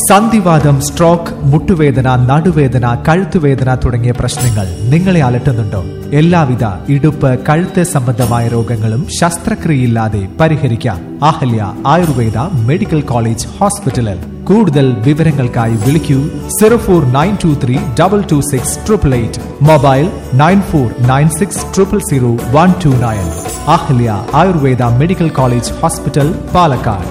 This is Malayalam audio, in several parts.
സന്ധിവാദം സ്ട്രോക്ക് മുട്ടുവേദന നടുവേദന കഴുത്തുവേദന തുടങ്ങിയ പ്രശ്നങ്ങൾ നിങ്ങളെ അലട്ടുന്നുണ്ടോ എല്ലാവിധ ഇടുപ്പ് കഴുത്ത് സംബന്ധമായ രോഗങ്ങളും ശസ്ത്രക്രിയയില്ലാതെ പരിഹരിക്കാം അഹല്യ ആയുർവേദ മെഡിക്കൽ കോളേജ് ഹോസ്പിറ്റലിൽ കൂടുതൽ വിവരങ്ങൾക്കായി വിളിക്കൂ zero four nine two three double two six triple eight mobile nine four nine six triple zero one two nine Ahalya Ayurveda medical college hospital Palakkad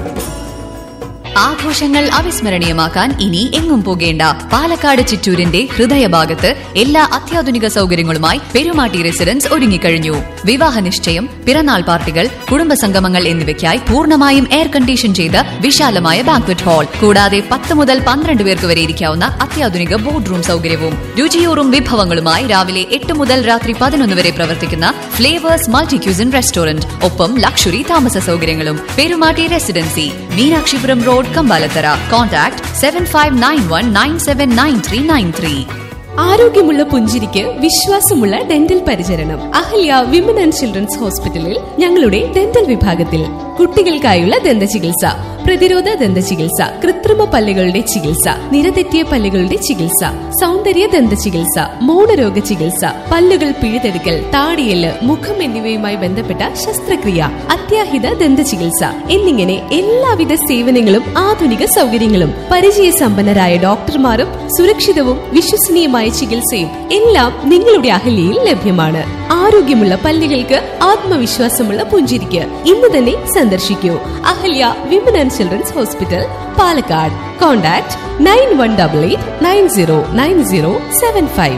ആഘോഷങ്ങൾ അവിസ്മരണീയമാക്കാൻ ഇനി എങ്ങും പോകേണ്ട പാലക്കാട് ചിറ്റൂരിന്റെ ഹൃദയഭാഗത്ത് എല്ലാ അത്യാധുനിക സൗകര്യങ്ങളുമായി പെരുമാട്ടി റെസിഡൻസ് ഒരുങ്ങിക്കഴിഞ്ഞു വിവാഹ നിശ്ചയം പിറന്നാൾ പാർട്ടികൾ കുടുംബസംഗമങ്ങൾ എന്നിവയ്ക്കായി പൂർണ്ണമായും എയർ കണ്ടീഷൻ ചെയ്ത വിശാലമായ ബാങ്ക്വറ്റ് ഹാൾ കൂടാതെ പത്ത് മുതൽ പന്ത്രണ്ട് പേർക്ക് വരെ ഇരിക്കാവുന്ന അത്യാധുനിക ബോർഡ് റൂം സൗകര്യവും രുചിയൂറും വിഭവങ്ങളുമായി രാവിലെ എട്ട് മുതൽ രാത്രി പതിനൊന്ന് വരെ പ്രവർത്തിക്കുന്ന ഫ്ലേവേഴ്സ് മൾട്ടി ക്യൂസിൻ റെസ്റ്റോറന്റ് ഒപ്പം ലക്ഷറി താമസ സൗകര്യങ്ങളും Perumatty residency Meenakshipuram road Kambalathara contact seven five nine one nine seven nine three nine three ആരോഗ്യമുള്ള പുഞ്ചിരിക്ക് വിശ്വാസമുള്ള ഡെന്റൽ പരിചരണം അഹല്യ വിമൻ ആൻഡ് ചിൽഡ്രൻസ് ഹോസ്പിറ്റലിൽ ഞങ്ങളുടെ ഡെന്റൽ വിഭാഗത്തിൽ കുട്ടികൾക്കായുള്ള ദന്ത ചികിത്സ പ്രതിരോധ ദന്ത ചികിത്സ കൃത്രിമ പല്ലുകളുടെ ചികിത്സ നിരതെറ്റിയ പല്ലുകളുടെ ചികിത്സ സൗന്ദര്യ ദന്ത ചികിത്സ മൗനരോഗ ചികിത്സ പല്ലുകൾ പിഴുതെടുക്കൽ താടിയല് മുഖം എന്നിവയുമായി ബന്ധപ്പെട്ട ശസ്ത്രക്രിയ അത്യാഹിത ദന്ത ചികിത്സ എന്നിങ്ങനെ എല്ലാവിധ സേവനങ്ങളും ആധുനിക സൗകര്യങ്ങളും പരിചയസമ്പന്നരായ ഡോക്ടർമാരും സുരക്ഷിതവും വിശ്വസനീയമായ ചികിത്സയും എല്ലാം നിങ്ങളുടെ അഹല്യയിൽ ലഭ്യമാണ് ആരോഗ്യമുള്ള പല്ലുകൾക്ക് ആത്മവിശ്വാസമുള്ള പുഞ്ചിരിക്ക് ഇന്ന് തന്നെ സന്ദർശിക്കൂ Ahalya women and children's hospital Palakkad contact nine one double eight nine zero nine zero seven five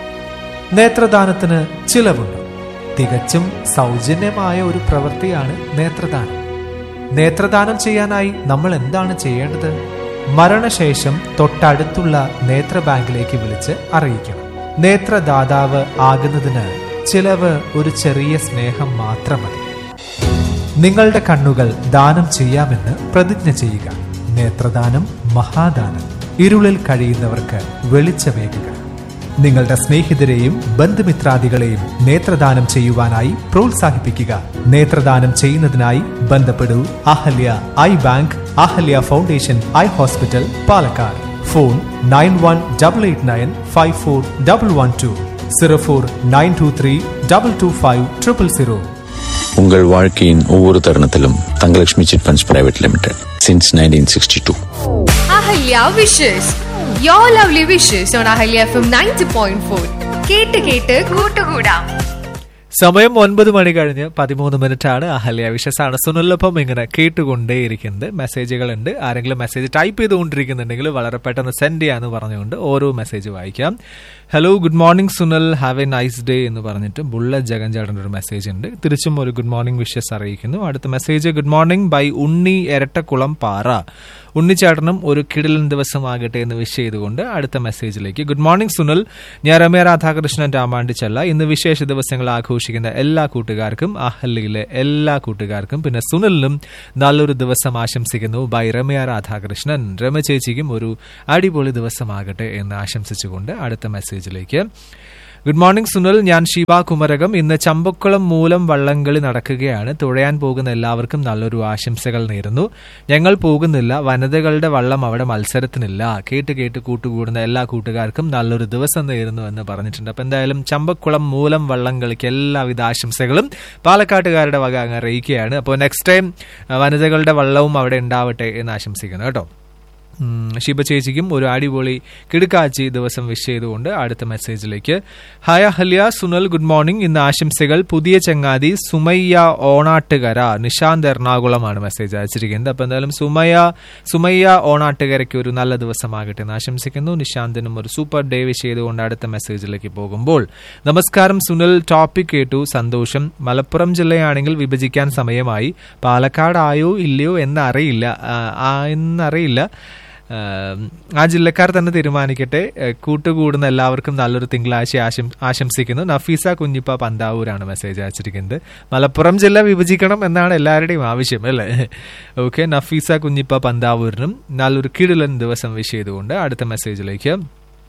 നേത്രദാനത്തിന് ചിലവുണ്ട് തികച്ചും സൗജന്യമായ ഒരു പ്രവൃത്തിയാണ് നേത്രദാനം നേത്രദാനം ചെയ്യാനായി നമ്മൾ എന്താണ് ചെയ്യേണ്ടത് മരണശേഷം തൊട്ടടുത്തുള്ള നേത്ര ബാങ്കിലേക്ക് വിളിച്ച് അറിയിക്കണം നേത്രദാതാവ് ആകുന്നതിന് ചിലവ് ഒരു ചെറിയ സ്നേഹം മാത്രം മതി നിങ്ങളുടെ കണ്ണുകൾ ദാനം ചെയ്യാമെന്ന് പ്രതിജ്ഞ ചെയ്യുക നേത്രദാനം മഹാദാനം ഇരുളിൽ കഴിയുന്നവർക്ക് വെളിച്ചമേകുക നിങ്ങളുടെ സ്നേഹിതരെയും ബന്ധുമിത്രാദികളെയും നേത്രദാനം ചെയ്യുവാനായി പ്രോത്സാഹിപ്പിക്കുക നേത്രദാനം ചെയ്യുന്നതിനായി ബന്ധപ്പെടൂ Ahalya eye bank Ahalya foundation eye hospital Palakkad phone nine one double eight nine five four double one two zero four nine two three double two five triple zero உங்கள் வாழ்க்கையின் ஒவ்வொரு தருணத்திலும் Thangalakshmi chit funds private limited since nineteen sixty two Ahalya wishes you lovely wishes on Ahalya F M ninety point four കേട്ട് കേട്ട് കൂട്ടുകൂടാം സമയം ഒൻപത് മണി കഴിഞ്ഞ് പതിമൂന്ന് മിനിറ്റ് ആണ് അഹല്യ വിശസാണ് സുനിലൊപ്പം ഇങ്ങനെ കേട്ടുകൊണ്ടേയിരിക്കുന്നത് മെസ്സേജുകളുണ്ട് ആരെങ്കിലും മെസ്സേജ് ടൈപ്പ് ചെയ്തുകൊണ്ടിരിക്കുന്നുണ്ടെങ്കിൽ വളരെ പെട്ടെന്ന് സെൻഡ് ചെയ്യാന്ന് പറഞ്ഞുകൊണ്ട് ഓരോ മെസ്സേജ് വായിക്കാം hello good morning Sunil have a nice day എന്ന് പറഞ്ഞിട്ട് ബുള്ള ജഗൻ ചേട്ടൻ്റെ ഒരു മെസ്സേജ് ഉണ്ട് തിരിച്ചും ഒരു ഗുഡ് മോർണിംഗ് വിഷസ് അറിയിക്കുന്നു അടുത്ത message good morning by Unni Erattakulam Para ഉണ്ണിച്ചേട്ടനും ഒരു കിടിലൻ ദിവസമാകട്ടെ എന്ന് വിഷ് ചെയ്തുകൊണ്ട് അടുത്ത മെസ്സേജിലേക്ക് ഗുഡ് മോർണിംഗ് സുനിൽ ഞാൻ രമ്യ രാധാകൃഷ്ണൻ രാമാണ്ടിച്ചല്ല ഇന്ന് വിശേഷ ദിവസങ്ങൾ ആഘോഷിക്കുന്ന എല്ലാ കൂട്ടുകാർക്കും അഹല്യയിലെ എല്ലാ കൂട്ടുകാർക്കും പിന്നെ സുനിലിനും നല്ലൊരു ദിവസം ആശംസിക്കുന്നു ബൈ രമ്യ രാധാകൃഷ്ണൻ രമ ചേച്ചിക്കും ഒരു അടിപൊളി ദിവസമാകട്ടെ എന്ന് ആശംസിച്ചുകൊണ്ട് അടുത്ത മെസ്സേജിലേക്ക് ഗുഡ് മോർണിംഗ് സുനിൽ ഞാൻ ശിവ കുമരകം ഇന്ന് ചമ്പക്കുളം മൂലം വള്ളംകളി നടക്കുകയാണ് തുഴയാൻ പോകുന്ന എല്ലാവർക്കും നല്ലൊരു ആശംസകൾ നേരുന്നു ഞങ്ങൾ പോകുന്നില്ല വനിതകളുടെ വള്ളം അവിടെ മത്സരത്തിനില്ല കേട്ട് കേട്ട് കൂട്ടുകൂടുന്ന എല്ലാ കൂട്ടുകാർക്കും നല്ലൊരു ദിവസം നേരുന്നു എന്ന് പറഞ്ഞിട്ടുണ്ട് അപ്പൊ എന്തായാലും ചമ്പക്കുളം മൂലം വള്ളംകളിക്ക് എല്ലാവിധ ആശംസകളും പാലക്കാട്ടുകാരുടെ വക അങ്ങ് അറിയിക്കുകയാണ് അപ്പോൾ നെക്സ്റ്റ് ടൈം വനിതകളുടെ വള്ളവും അവിടെ ഉണ്ടാവട്ടെ എന്ന് ആശംസിക്കുന്നു കേട്ടോ ഉം, ഷിബ ചേച്ചിക്കും ഒരു അടിപൊളി കിടുക്കാച്ചി ദിവസം വിഷ് ചെയ്തുകൊണ്ട് അടുത്ത മെസ്സേജിലേക്ക് hi Ahalya Sunil good morning ഇന്ന് ആശംസകൾ പുതിയ ചങ്ങാതി സുമയ്യ ഓണാട്ടുകര നിശാന്ത് എറണാകുളമാണ് മെസ്സേജ് അയച്ചിരിക്കുന്നത് അപ്പൊ എന്തായാലും സുമയ്യ സുമയ്യ ഓണാട്ടുകരയ്ക്ക് ഒരു നല്ല ദിവസമാകട്ടെ എന്ന് ആശംസിക്കുന്നു നിശാന്തിനും ഒരു സൂപ്പർ ഡേ വിഷ് ചെയ്തുകൊണ്ട് അടുത്ത മെസ്സേജിലേക്ക് പോകുമ്പോൾ നമസ്കാരം സുനിൽ ടോപ്പിക് കേട്ടു സന്തോഷം മലപ്പുറം ജില്ലയാണെങ്കിൽ വിഭജിക്കാൻ സമയമായി പാലക്കാട് ആയോ ഇല്ലയോ എന്നറിയില്ല ആ, ആ എന്നറിയില്ല ആം, ആ ജില്ലക്കാർ തന്നെ തീരുമാനിക്കട്ടെ ഏ, കൂട്ടുകൂടുന്ന എല്ലാവർക്കും നല്ലൊരു തിങ്കളാഴ്ച ആശം ആശംസിക്കുന്നു നഫീസ കുഞ്ഞിപ്പ പന്താവൂരാണ് മെസ്സേജ് അയച്ചിരിക്കുന്നത് മലപ്പുറം ജില്ല വിഭജിക്കണം എന്നാണ് എല്ലാവരുടെയും ആവശ്യം അല്ലേ ഓക്കെ നഫീസ കുഞ്ഞിപ്പ പന്താവൂരിനും നല്ലൊരു കിടിലൻ ദിവസം വിഷ് ചെയ്തുകൊണ്ട് അടുത്ത മെസ്സേജിലേക്ക്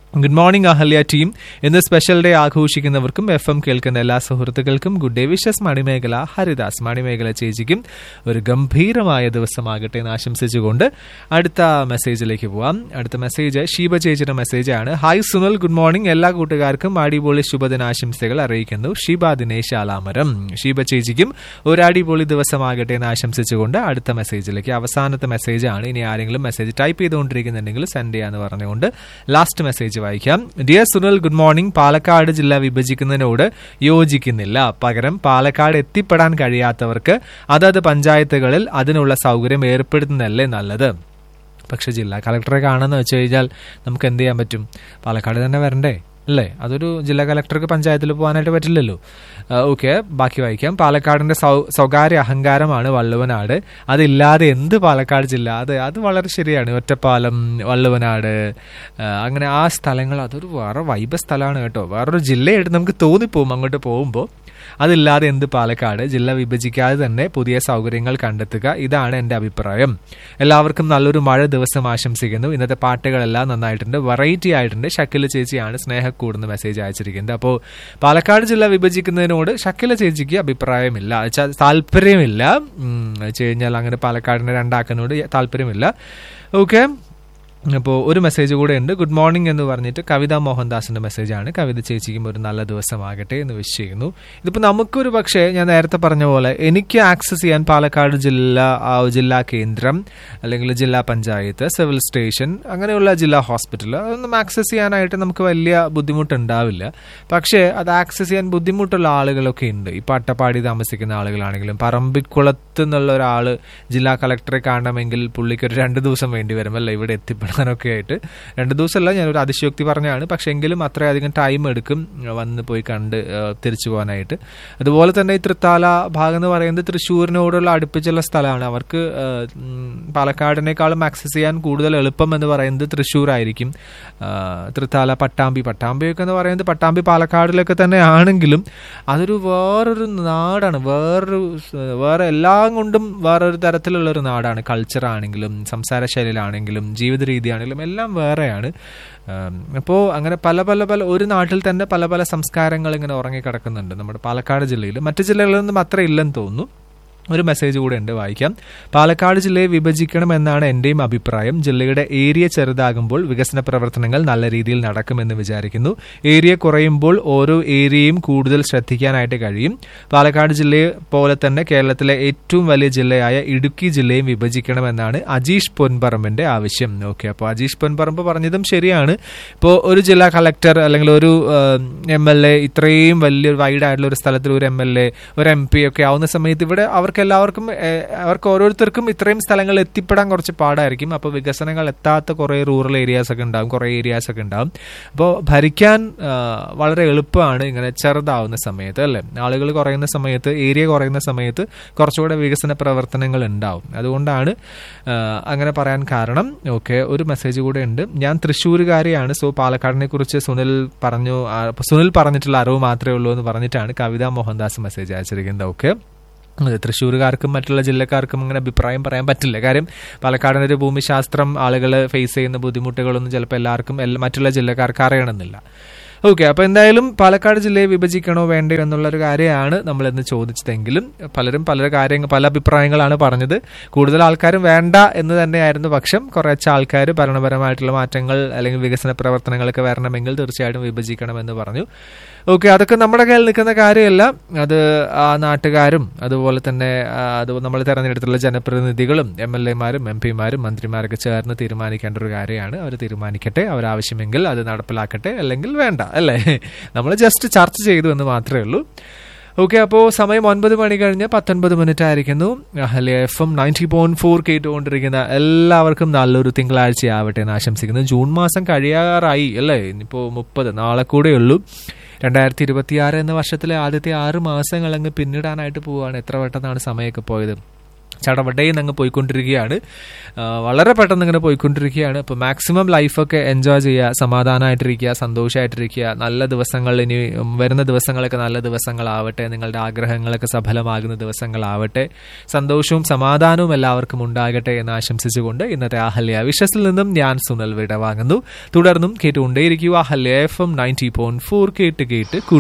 ഗുഡ് മോർണിംഗ് അഹല്യ ടീം ഇന്ന് സ്പെഷ്യൽ ഡേ ആഘോഷിക്കുന്നവർക്കും എഫ് എം കേൾക്കുന്ന എല്ലാ സുഹൃത്തുക്കൾക്കും good day wishes Manimekhala Haridas Manimekhala ചേച്ചിക്കും ഒരു ഗംഭീരമായ ദിവസമാകട്ടെ എന്ന് ആശംസിച്ചുകൊണ്ട് അടുത്ത മെസ്സേജിലേക്ക് പോവാം അടുത്ത മെസ്സേജ് ഷീബ ചേച്ചിയുടെ മെസ്സേജാണ് ഹായ് സുനൽ ഗുഡ് മോർണിംഗ് എല്ലാ കൂട്ടുകാർക്കും അടിപൊളി ശുഭദിനാശംസകൾ അറിയിക്കുന്നു ഷീബ ദിനേശ് ആലാമരം ഷീബ ചേച്ചിക്കും ഒരു അടിപൊളി ദിവസമാകട്ടെ എന്ന് ആശംസിച്ചുകൊണ്ട് അടുത്ത മെസ്സേജിലേക്ക് അവസാനത്തെ മെസ്സേജാണ് ഇനി ആരെങ്കിലും മെസ്സേജ് ടൈപ്പ് ചെയ്തുകൊണ്ടിരിക്കുന്നുണ്ടെങ്കിൽ സെൻഡ് ചെയ്യാന്ന് പറഞ്ഞുകൊണ്ട് ലാസ്റ്റ് മെസ്സേജ് വായിക്കാം dear Sunil good morning Palakkad ജില്ല വിഭജിക്കുന്നതിനോട് യോജിക്കുന്നില്ല പകരം പാലക്കാട് എത്തിപ്പെടാൻ കഴിയാത്തവർക്ക് അതത് പഞ്ചായത്തുകളിൽ അതിനുള്ള സൗകര്യം ഏർപ്പെടുത്തുന്നതല്ലേ നല്ലത് പക്ഷെ ജില്ലാ കളക്ടറെ കാണുന്ന വെച്ച് കഴിഞ്ഞാൽ നമുക്ക് എന്ത് ചെയ്യാൻ പറ്റും പാലക്കാട് തന്നെ വരണ്ടേ അല്ലേ അതൊരു ജില്ലാ കളക്ടർക്ക് പഞ്ചായത്തിൽ പോകാനായിട്ട് പറ്റില്ലല്ലോ ഓക്കെ ബാക്കി വായിക്കാം പാലക്കാടിന്റെ സൗ സ്വകാര്യ അഹങ്കാരമാണ് വള്ളുവനാട് അതില്ലാതെ എന്ത് പാലക്കാട് ജില്ല അത് അത് വളരെ ശരിയാണ് ഒറ്റപ്പാലം വള്ളുവനാട് ആ, അങ്ങനെ ആ സ്ഥലങ്ങൾ അതൊരു വേറെ വൈബ സ്ഥലമാണ് കേട്ടോ വേറൊരു ജില്ലയായിട്ട് നമുക്ക് തോന്നിപ്പോവും അങ്ങോട്ട് പോകുമ്പോൾ അതില്ലാതെ എന്ത് പാലക്കാട് ജില്ല വിഭജിക്കാതെ തന്നെ പുതിയ സൗകര്യങ്ങൾ കണ്ടെത്തുക ഇതാണ് എൻ്റെ അഭിപ്രായം എല്ലാവർക്കും നല്ലൊരു മഴ ദിവസം ആശംസിക്കുന്നു ഇന്നത്തെ പാട്ടുകളെല്ലാം നന്നായിട്ടുണ്ട് വെറൈറ്റി ആയിട്ടുണ്ട് ഷക്കില ചേച്ചിയാണ് സ്നേഹക്കൂടുന്ന മെസ്സേജ് അയച്ചിരിക്കുന്നത് അപ്പോൾ പാലക്കാട് ജില്ല വിഭജിക്കുന്നതിനോട് ഷക്കില ചേച്ചിക്ക് അഭിപ്രായമില്ല വെച്ചാൽ താല്പര്യമില്ല ഉം, വെച്ച് കഴിഞ്ഞാൽ അങ്ങനെ പാലക്കാടിനെ രണ്ടാക്കുന്നതിനോട് താല്പര്യമില്ല ഓക്കെ അപ്പോൾ ഒരു മെസ്സേജ് കൂടെ ഉണ്ട് ഗുഡ് മോർണിംഗ് എന്ന് പറഞ്ഞിട്ട് കവിത മോഹൻദാസിന്റെ മെസ്സേജാണ് കവിത ചേച്ചിക്കും ഒരു നല്ല ദിവസമാകട്ടെ എന്ന് വിഷ് ചെയ്യുന്നു ഇതിപ്പോൾ നമുക്കൊരു പക്ഷേ ഞാൻ നേരത്തെ പറഞ്ഞ പോലെ എനിക്ക് ആക്സസ് ചെയ്യാൻ പാലക്കാട് ജില്ല ആ, ജില്ലാ കേന്ദ്രം അല്ലെങ്കിൽ ജില്ലാ പഞ്ചായത്ത് സിവിൽ സ്റ്റേഷൻ അങ്ങനെയുള്ള ജില്ലാ ഹോസ്പിറ്റൽ അതൊന്നും ആക്സസ് ചെയ്യാനായിട്ട് നമുക്ക് വലിയ ബുദ്ധിമുട്ടുണ്ടാവില്ല പക്ഷേ അത് ആക്സസ് ചെയ്യാൻ ബുദ്ധിമുട്ടുള്ള ആളുകളൊക്കെ ഉണ്ട് ഇപ്പോൾ അട്ടപ്പാടി താമസിക്കുന്ന ആളുകളാണെങ്കിലും പറമ്പിക്കുളത്ത് എന്നുള്ള ഒരാൾ ജില്ലാ കളക്ടറെ കാണണമെങ്കിൽ പുള്ളിക്ക് ഒരു രണ്ട് ദിവസം വേണ്ടി വരും അല്ലേ ഇവിടെ എത്തിപ്പെടാനൊക്കെ ആയിട്ട് രണ്ട് ദിവസമല്ല ഞാനൊരു അതിശയോക്തി പറഞ്ഞാണ് പക്ഷെ എങ്കിലും അത്രയധികം ടൈം എടുക്കും വന്ന് പോയി കണ്ട് ആ, തിരിച്ചു പോകാനായിട്ട് അതുപോലെ തന്നെ ഈ തൃത്താല ഭാഗം എന്ന് പറയുന്നത് തൃശ്ശൂരിനോടുള്ള അടുപ്പിച്ചുള്ള സ്ഥലമാണ് അവർക്ക് ആ, ഉം, പാലക്കാടിനേക്കാളും ആക്സസ് ചെയ്യാൻ കൂടുതൽ എളുപ്പം എന്ന് പറയുന്നത് തൃശ്ശൂർ ആയിരിക്കും ആ, തൃത്താല പട്ടാമ്പി പട്ടാമ്പിയൊക്കെ എന്ന് പറയുന്നത് പട്ടാമ്പി പാലക്കാടിലൊക്കെ തന്നെ ആണെങ്കിലും അതൊരു വേറൊരു നാടാണ് വേറൊരു സ് വേറെ എല്ലാം കൊണ്ടും വേറൊരു തരത്തിലുള്ള ഒരു നാടാണ് കൾച്ചർ ആണെങ്കിലും സംസാര ശൈലിയിലാണെങ്കിലും ജീവിത രീതിയാണെങ്കിലും എല്ലാം വേറെയാണ് അപ്പോൾ അങ്ങനെ പല പല പല ഒരു നാട്ടിൽ തന്നെ പല പല സംസ്കാരങ്ങൾ ഇങ്ങനെ ഉറങ്ങിക്കിടക്കുന്നുണ്ട് നമ്മുടെ പാലക്കാട് ജില്ലയിൽ മറ്റു ജില്ലകളിലൊന്നും അത്ര ഇല്ലെന്ന് തോന്നുന്നു ഒരു മെസ്സേജ് കൂടെ ഉണ്ട് വായിക്കാം പാലക്കാട് ജില്ലയെ വിഭജിക്കണം എന്നാണ് എന്റെയും അഭിപ്രായം ജില്ലയുടെ ഏരിയ ചെറുതാകുമ്പോൾ വികസന പ്രവർത്തനങ്ങൾ നല്ല രീതിയിൽ നടക്കുമെന്ന് വിചാരിക്കുന്നു ഏരിയ കുറയുമ്പോൾ ഓരോ ഏരിയയും കൂടുതൽ ശ്രദ്ധിക്കാനായിട്ട് കഴിയും പാലക്കാട് ജില്ലയെ പോലെ തന്നെ കേരളത്തിലെ ഏറ്റവും വലിയ ജില്ലയായ ഇടുക്കി ജില്ലയും വിഭജിക്കണമെന്നാണ് അജീഷ് പൊൻപറമ്പിന്റെ ആവശ്യം ഓക്കെ അപ്പോൾ അജീഷ് പൊൻപറമ്പ് പറഞ്ഞതും ശരിയാണ് ഇപ്പോൾ ഒരു ജില്ലാ കളക്ടർ അല്ലെങ്കിൽ ഒരു എം എൽ എ ഇത്രയും വലിയൊരു വൈഡ് ആയിട്ടുള്ള ഒരു സ്ഥലത്തിൽ ഒരു എം എൽ എ ഒരു എം പി ഒക്കെ ആവുന്ന സമയത്ത് ഇവിടെ അവർക്ക് എല്ലാവർക്കും ഏഹ്, അവർക്ക് ഓരോരുത്തർക്കും ഇത്രയും സ്ഥലങ്ങളിൽ എത്തിപ്പെടാൻ കുറച്ച് പാടായിരിക്കും അപ്പോൾ വികസനങ്ങൾ എത്താത്ത കുറേ റൂറൽ ഏരിയാസ് ഒക്കെ ഉണ്ടാവും കുറേ ഏരിയാസ് ഒക്കെ ഉണ്ടാവും അപ്പോൾ ഭരിക്കാൻ ആ, വളരെ എളുപ്പമാണ് ഇങ്ങനെ ചെറുതാവുന്ന സമയത്ത് അല്ലേ ആളുകൾ കുറയുന്ന സമയത്ത് ഏരിയ കുറയുന്ന സമയത്ത് കുറച്ചുകൂടെ വികസന പ്രവർത്തനങ്ങൾ ഉണ്ടാവും അതുകൊണ്ടാണ് ആ, അങ്ങനെ പറയാൻ കാരണം ഓക്കെ ഒരു മെസ്സേജ് കൂടെ ഉണ്ട് ഞാൻ തൃശ്ശൂരുകാരിയാണ് സോ പാലക്കാടിനെ കുറിച്ച് സുനിൽ പറഞ്ഞു ആ, സുനിൽ പറഞ്ഞിട്ടുള്ള അറിവ് മാത്രമേ ഉള്ളൂ എന്ന് പറഞ്ഞിട്ടാണ് കവിത മോഹൻദാസ് മെസ്സേജ് അയച്ചിരിക്കുന്നത് ഓക്കെ അതെ തൃശ്ശൂരുകാർക്കും മറ്റുള്ള ജില്ലക്കാർക്കും അങ്ങനെ അഭിപ്രായം പറയാൻ പറ്റില്ല കാര്യം പാലക്കാടിന് ഒരു ഭൂമിശാസ്ത്രം ആളുകൾ ഫേസ് ചെയ്യുന്ന ബുദ്ധിമുട്ടുകളൊന്നും ചിലപ്പോൾ എല്ലാവർക്കും എല്ലാ മറ്റുള്ള ജില്ലക്കാർക്ക് അറിയണമെന്നില്ല ഓക്കെ അപ്പൊ എന്തായാലും പാലക്കാട് ജില്ലയെ വിഭജിക്കണോ വേണ്ടയോ എന്നുള്ളൊരു കാര്യമാണ് നമ്മൾ ഇന്ന് ചോദിച്ചതെങ്കിലും പലരും പല കാര്യങ്ങൾ പല അഭിപ്രായങ്ങളാണ് പറഞ്ഞത് കൂടുതൽ ആൾക്കാരും വേണ്ട എന്ന് തന്നെയായിരുന്നു പക്ഷം കുറച്ച് ആൾക്കാർ ഭരണപരമായിട്ടുള്ള മാറ്റങ്ങൾ അല്ലെങ്കിൽ വികസന പ്രവർത്തനങ്ങളൊക്കെ വരണമെങ്കിൽ തീർച്ചയായിട്ടും വിഭജിക്കണമെന്ന് പറഞ്ഞു ഓക്കെ അതൊക്കെ നമ്മുടെ കയ്യിൽ നിൽക്കുന്ന കാര്യമല്ല അത് ആ നാട്ടുകാരും അതുപോലെ തന്നെ ആ, അത് നമ്മൾ തെരഞ്ഞെടുത്തുള്ള ജനപ്രതിനിധികളും എം എൽ എമാരും എം പിമാരും മന്ത്രിമാരൊക്കെ ചേർന്ന് തീരുമാനിക്കേണ്ട ഒരു കാര്യമാണ് അവർ തീരുമാനിക്കട്ടെ അവരാവശ്യമെങ്കിൽ അത് നടപ്പിലാക്കട്ടെ അല്ലെങ്കിൽ വേണ്ട അല്ലേ നമ്മൾ ജസ്റ്റ് ചർച്ച ചെയ്തു എന്ന് മാത്രമേ ഉള്ളൂ ഓക്കെ അപ്പോൾ സമയം ഒൻപത് മണി കഴിഞ്ഞ് പത്തൊൻപത് മിനിറ്റ് ആയിരിക്കുന്നു Ahalya F M ninety point four കേട്ടുകൊണ്ടിരിക്കുന്ന എല്ലാവർക്കും നല്ലൊരു തിങ്കളാഴ്ച ആവട്ടെ എന്ന് ആശംസിക്കുന്നു ജൂൺ മാസം കഴിയാറായി അല്ലേ ഇനിയിപ്പോൾ മുപ്പത് നാളെ കൂടെ ഉള്ളൂ രണ്ടായിരത്തി ഇരുപത്തിയാറ് എന്ന വർഷത്തിലെ ആദ്യത്തെ ആറ് മാസങ്ങൾ അങ്ങ് പിന്നിടാനായിട്ട് പോവുകയാണ് എത്ര പെട്ടെന്നാണ് സമയമൊക്കെ പോയത് ചടവടയിൽ അങ്ങ് പോയിക്കൊണ്ടിരിക്കുകയാണ് ആ, വളരെ പെട്ടെന്ന് ഇങ്ങനെ പോയിക്കൊണ്ടിരിക്കുകയാണ് അപ്പോൾ മാക്സിമം ലൈഫൊക്കെ എൻജോയ് ചെയ്യുക സമാധാനമായിട്ടിരിക്കുക സന്തോഷമായിട്ടിരിക്കുക നല്ല ദിവസങ്ങൾ ഇനി ഉം, വരുന്ന ദിവസങ്ങളൊക്കെ നല്ല ദിവസങ്ങളാവട്ടെ നിങ്ങളുടെ ആഗ്രഹങ്ങളൊക്കെ സഫലമാകുന്ന ദിവസങ്ങളാവട്ടെ സന്തോഷവും സമാധാനവും എല്ലാവർക്കും ഉണ്ടാകട്ടെ എന്ന് ആശംസിച്ചുകൊണ്ട് ഇന്നത്തെ അഹല്യ വിഷസിൽ നിന്നും ഞാൻ സുനൽ വിട വാങ്ങുന്നു തുടർന്നും കേട്ടുകൊണ്ടേയിരിക്കുക Ahalya F M ninety point four കേട്ട് കേട്ട്